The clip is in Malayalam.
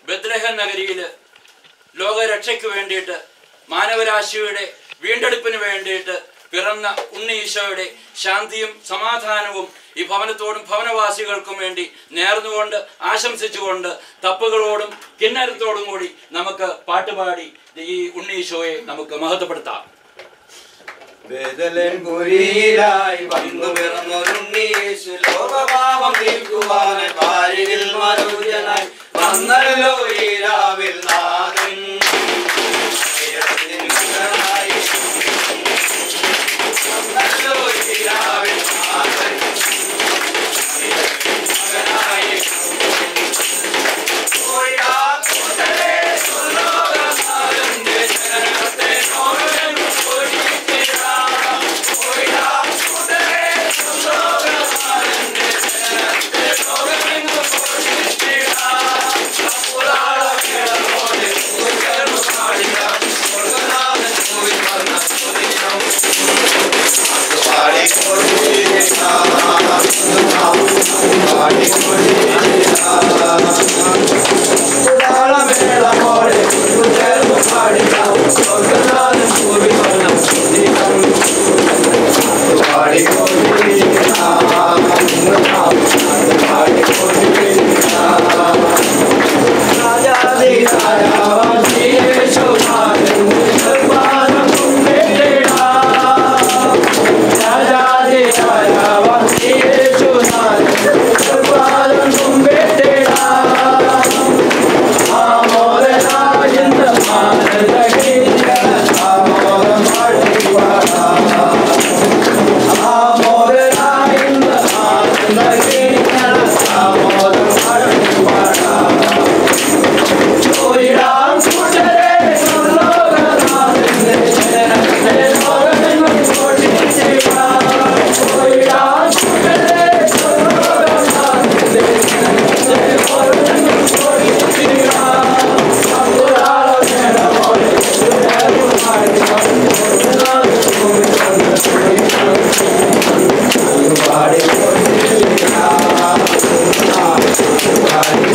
ബദ്രഹ നഗരിയിൽ ലോകരക്ഷയ്ക്ക് വേണ്ടിയിട്ട് മാനവരാശിയുടെ വീണ്ടെടുപ്പിന് വേണ്ടിയിട്ട് പിറന്ന ഉണ്ണി ഈശോയുടെ ശാന്തിയും സമാധാനവും ഈ ഭവനത്തോടും ഭവനവാസികൾക്കും വേണ്ടി നേർന്നുകൊണ്ട് ആശംസിച്ചുകൊണ്ട് തപ്പുകളോടും കിന്നരത്തോടും കൂടി നമുക്ക് പാട്ടുപാടി ഈ ഉണ്ണി ഈശോയെ നമുക്ക് മഹത്വപ്പെടുത്താം ബേദലൻ പുരിയിലായി വന്നു പിറന്നൊരുണ്ണീശു ലോകപാപം നീക്കുവാനായി പാരിൽ മനുജനായി വന്നല്ലോ ഈ രാവിൽ നാഥൻ ഉയരത്തിൻ മകനായി വന്നല്ലോ ഈ രാവിൽ നാഥൻ ഉയരത്തിൻ മകനായി ഓയാ കോട്ടലേ സ്വർലോകനാഥന്റെ ജനനത്തെ നോരൻ ഒഴിച്ചിടാ ഓയാ കോട്ടലേ സ്വർലോകനാഥന്റെ ജനനത്തെ നോരൻ ഒഴിച്ചിടാ അപ്പുരാള കേളോടെ ഉയർന്നു പാടിയ സ്വർഗനാഥൻ പോയി വന്ന സ്തുതിക്കണം പാടി കൊണ്ടിരിക്കാ പാടി കൊണ്ടിരിക്കാ താളമേളമോടെ ചേർന്ന് പാടിക്കാം സ്വർഗനാഥൻ കൂടി വന്ന സ്തുതിക്കണം പാടി